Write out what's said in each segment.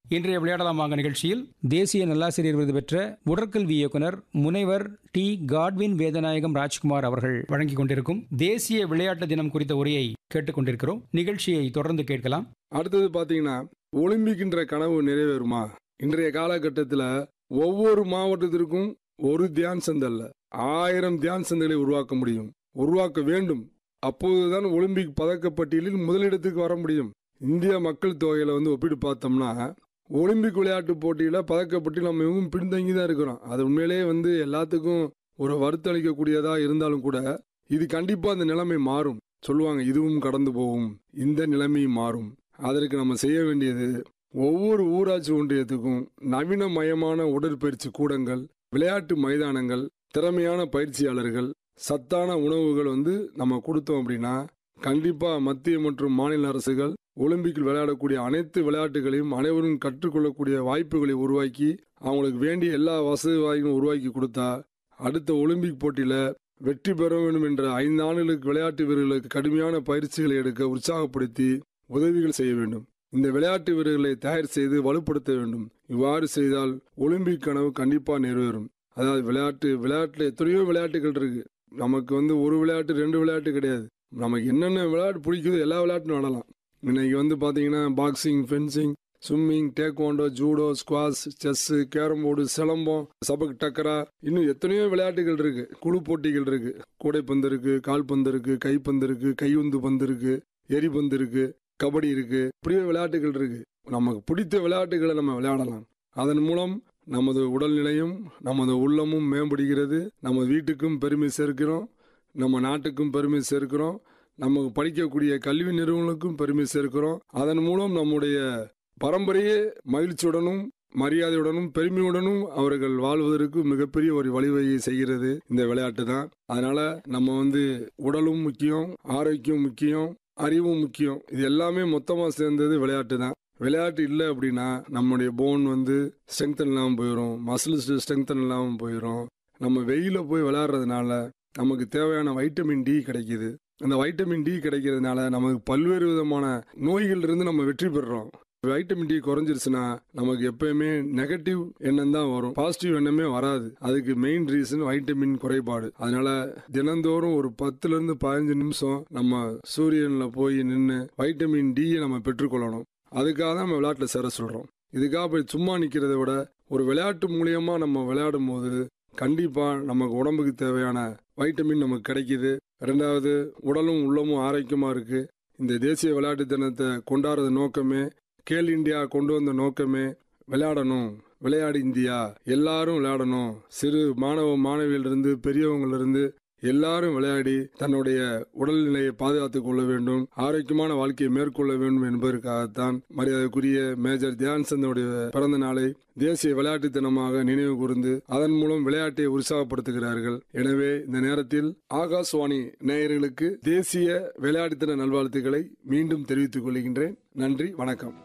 இன்றைய விளையாடலாம் வாங்க நிகழ்ச்சியில் தேசிய நல்லாசிரியர் விருது பெற்ற உடற்கல்வி இயக்குனர் முனைவர் டி காட்வின் வேதநாயகம் ராஜ்குமார் அவர்கள் வழங்கிக் கொண்டிருக்கும் தேசிய விளையாட்டு தினம் குறித்த உரையை கேட்டுக்கொண்டிருக்கிறோம் நிகழ்ச்சியை தொடர்ந்து கேட்கலாம் அடுத்தது பாத்தீங்கன்னா ஒலிம்பிக்ன்ற கனவு நிறைவேறுமா இன்றைய காலகட்டத்தில் ஒவ்வொரு மாவட்டத்திற்கும் ஒரு தியான் சந்த் அல்ல ஆயிரம் தியான் சந்தைகளை உருவாக்க முடியும் உருவாக்க வேண்டும் அப்போதுதான் ஒலிம்பிக் பதக்கப்பட்டியலில் முதலிடத்துக்கு வர முடியும் இந்திய மக்கள் தொகையில வந்து ஒப்பிட்டு பார்த்தோம்னா ஒலிம்பிக் விளையாட்டு போட்டியில பதக்கப்பட்டியல் நம்ம இவங்க பின்தங்கி தான் இருக்கிறோம் அது உண்மையிலேயே வந்து எல்லாத்துக்கும் ஒரு வருத்தளிக்கக்கூடியதா இருந்தாலும் கூட இது கண்டிப்பா அந்த நிலைமை மாறும் சொல்லுவாங்க இதுவும் கடந்து போகும் இந்த நிலைமையும் மாறும் அதற்கு நம்ம செய்ய வேண்டியது ஒவ்வொரு ஊராட்சி ஒன்றியத்துக்கும் நவீனமயமான உடற்பயிற்சி கூடங்கள் விளையாட்டு மைதானங்கள் திறமையான பயிற்சியாளர்கள் சத்தான உணவுகள் வந்து நம்ம கொடுத்தோம் அப்படின்னா கண்டிப்பா மத்திய மற்றும் மாநில அரசுகள் ஒலிம்பிக்கில் விளையாடக்கூடிய அனைத்து விளையாட்டுகளையும் அனைவரும் கற்றுக்கொள்ளக்கூடிய வாய்ப்புகளை உருவாக்கி அவங்களுக்கு வேண்டிய எல்லா வசதி வாய்ப்பும் உருவாக்கி கொடுத்தா அடுத்த ஒலிம்பிக் போட்டியில வெற்றி பெற வேண்டும் என்ற ஐந்து ஆண்டுகளுக்கு விளையாட்டு வீரர்களுக்கு கடுமையான பயிற்சிகளை எடுக்க உற்சாகப்படுத்தி உதவிகள் செய்ய வேண்டும் இந்த விளையாட்டு வீரர்களை தயார் செய்து வலுப்படுத்த வேண்டும் இவ்வாறு செய்தால் ஒலிம்பிக் கனவு கண்டிப்பா நிறைவேறும் அதாவது விளையாட்டு விளையாட்டுல எத்தனையோ விளையாட்டுகள் இருக்கு நமக்கு வந்து ஒரு விளையாட்டு ரெண்டு விளையாட்டு கிடையாது நமக்கு என்னென்ன விளையாட்டு பிடிக்குதோ எல்லா விளையாட்டும் விளாடலாம் இன்னைக்கு வந்து பாத்தீங்கன்னா boxing fencing swimming taekwondo judo squash chess carrom board silambam sepak takraw இன்னும் எத்தனையோ விளையாட்டுகள் இருக்கு குழு போட்டிகள் இருக்கு கூடைப்பந்து இருக்கு கால்பந்து இருக்கு கைப்பந்து இருக்கு கையுந்து பந்து இருக்கு எரிபந்து இருக்கு கபடி இருக்கு இப்படியே விளையாட்டுகள் இருக்கு நமக்கு பிடித்த விளையாட்டுகளை நம்ம விளையாடலாம் அதன் மூலம் நமது உடல்நிலையும் நமது உள்ளமும் மேம்படுகிறது நம்ம வீட்டுக்கும் பெருமை சேர்க்கிறோம் நம்ம நாட்டுக்கும் பெருமை சேர்க்கிறோம் நமக்கு படிக்கக்கூடிய கல்வி நிறுவனங்களுக்கும் பெருமை சேர்க்கிறோம் அதன் மூலம் நம்முடைய பரம்பரையே மகிழ்ச்சியுடனும் மரியாதையுடனும் பெருமையுடனும் அவர்கள் வாழ்வதற்கு மிகப்பெரிய ஒரு வழிவகையை செய்கிறது இந்த விளையாட்டு தான் அதனால நம்ம வந்து உடலும் முக்கியம் ஆரோக்கியம் முக்கியம் அறிவும் முக்கியம் இது எல்லாமே மொத்தமா சேர்ந்தது விளையாட்டு தான் விளையாட்டு இல்லை அப்படின்னா நம்முடைய போன் வந்து ஸ்ட்ரெங்தன் இல்லாமல் போயிடும் மசில்ஸ் ஸ்ட்ரெங்தன் இல்லாமல் போயிடும் நம்ம வெயில போய் விளையாடுறதுனால நமக்கு தேவையான வைட்டமின் டி கிடைக்குது அந்த வைட்டமின் டி கிடைக்கிறதுனால நமக்கு பல்வேறு விதமான நோய்கள் இருந்து நம்ம வெற்றி பெறுறோம் வைட்டமின் டி குறைஞ்சிருச்சுன்னா நமக்கு எப்பயுமே நெகட்டிவ் எண்ணம் தான் வரும் பாசிட்டிவ் எண்ணமே வராது அதுக்கு மெயின் ரீசன் வைட்டமின் குறைபாடு அதனால தினந்தோறும் ஒரு பத்துல இருந்து பதினஞ்சு நிமிஷம் நம்ம சூரியன்ல போய் நின்று வைட்டமின் டியை நம்ம பெற்றுக்கொள்ளணும் அதுக்காக தான் நம்ம விளையாட்டுல சேர சொல்றோம் இதுக்காக போய் சும்மா நிக்கிறதை விட ஒரு விளையாட்டு மூலியமா நம்ம விளையாடும் போது கண்டிப்பா நமக்கு உடம்புக்கு தேவையான வைட்டமின் நமக்கு கிடைக்குது ரெண்டாவது உடலும் உள்ளமும் ஆரோக்கியமா இருக்கு இந்த தேசிய விளையாட்டு தினத்தை கொண்டாடுறது நோக்கமே கேல் இந்தியா கொண்டு வந்த நோக்கமே விளையாடணும் விளையாடு இந்தியா எல்லாரும் விளையாடணும் சிறு மாணவ மாணவியிலிருந்து பெரியவங்களிருந்து எல்லாரும் விளையாடி தன்னுடைய உடல்நிலையை பாதுகாத்துக் கொள்ள வேண்டும் ஆரோக்கியமான வாழ்க்கையை மேற்கொள்ள வேண்டும் என்பதற்காகத்தான் மரியாதைக்குரிய மேஜர் தியான் சந்தனுடைய பிறந்த நாளை தேசிய விளையாட்டு தினமாக நினைவு கூர்ந்து அதன் மூலம் விளையாட்டை உற்சாகப்படுத்துகிறார்கள் எனவே இந்த நேரத்தில் ஆகாஷ்வாணி நேயர்களுக்கு தேசிய விளையாட்டு தின நல்வாழ்த்துக்களை மீண்டும் தெரிவித்துக் கொள்கின்றேன் நன்றி வணக்கம்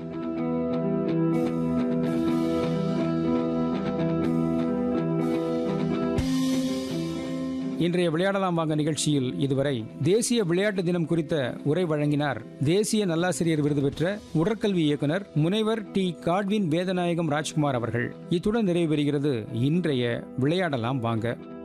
இன்றைய விளையாடலாம் வாங்க நிகழ்ச்சியில் இதுவரை தேசிய விளையாட்டு தினம் குறித்த உரை வழங்கினார் தேசிய நல்லாசிரியர் விருது பெற்ற உடற்கல்வி இயக்குனர் முனைவர் டி காட்வின் வேதநாயகம் ராஜ்குமார் அவர்கள் இத்துடன் நிறைவு பெறுகிறது இன்றைய விளையாடலாம் வாங்க